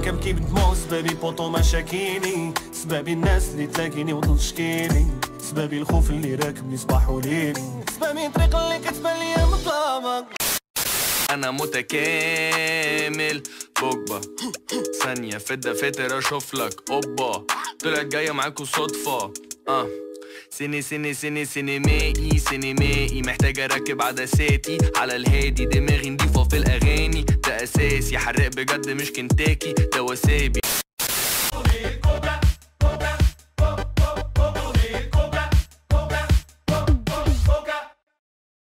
كبكي بدموع سبابي بوطو مشاكيني سبابي الناس اللي تلاقيني وتشكيني سبابي الخوف اللي راكبني صباح وليل سبابي الطريق اللي كتبان ليا مظلمة انا متكامل بوجبا ثانية في الدفاتر اشوف لك اوبا طلعت جاية معاكوا صدفة اه سيني سيني سيني سينمائي سينمائي محتاج اركب عدساتي على الهادي دماغي نضيفة في الاغاني ده اساسي حراق بجد مش كنتاكي ده وسابي